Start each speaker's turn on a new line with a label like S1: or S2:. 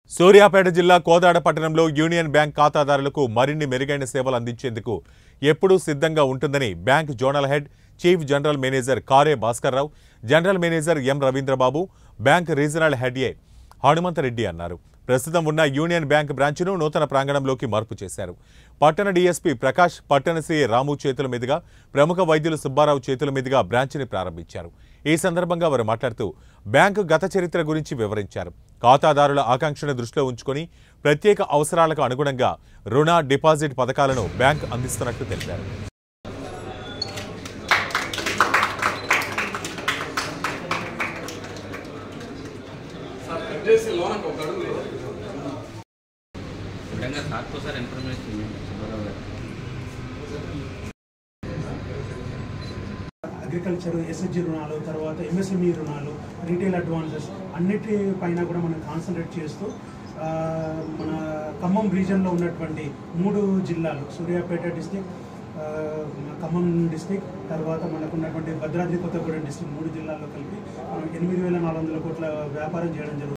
S1: సూర్యాపేట జిల్లా కోదాడ పట్టణంలో union bank ఖాతాదారులకు మరిన్ని మెరుగైన సేవలు అందించేందుకు ఎప్పుడూ సిద్ధంగా ఉంటుందని bank zonal head chief general manager Kare Bhaskar Rao general manager M Ravindra Babu bank regional head A Hanumantha Reddy అన్నారు ప్రస్తుతం ఉన్న యూనియన్ బ్యాంక్ బ్రాంచ్ను నూతన ప్రాంగణంలోకి మార్పు చేశారు పట్టణ డీఎస్పీ ప్రకాష్ పట్టణ సీఏ రాము చేతుల మీదుగా ప్రముఖ వైద్యులు సుబ్బారావు చేతుల మీదుగా బ్రాంచ్ని ప్రారంభించారు ఈ సందర్భంగా వారు మాట్లాడుతూ బ్యాంకు గత చరిత్ర గురించి వివరించారు ఖాతాదారుల ఆకాంక్షను దృష్టిలో ఉంచుకొని ప్రత్యేక అవసరాలకు అనుగుణంగా రుణ డిపాజిట్ పథకాలను బ్యాంక్ అందిస్తున్నట్లు తెలిపారు
S2: విధంగా సార్తో సార్ ఇన్ఫర్మేషన్ ఇవ్వండి సుబ్బారావు గారు
S3: అగ్రికల్చర్ ఎస్హెచ్జి రుణాలు తర్వాత ఎంఎస్ఎంఈ రుణాలు రీటైల్ అడ్వాన్సెస్ అన్నిటి పైన కూడా మనం కాన్సన్ట్రేట్ చేస్తూ ఆ, మన ఖమ్మం రీజన్లో ఉన్నటువంటి మూడు జిల్లాలు సూర్యాపేట డిస్టిక్ ఖమ్మం డిస్టిక్ తర్వాత మనకు ఉన్నటువంటి భద్రాద్రి కొత్తగూడెం డిస్టిక్ మూడు జిల్లాల్లో కలిపి మనం ఎనిమిది వేల నాలుగు వందల కోట్ల వ్యాపారం చేయడం జరుగుతుంది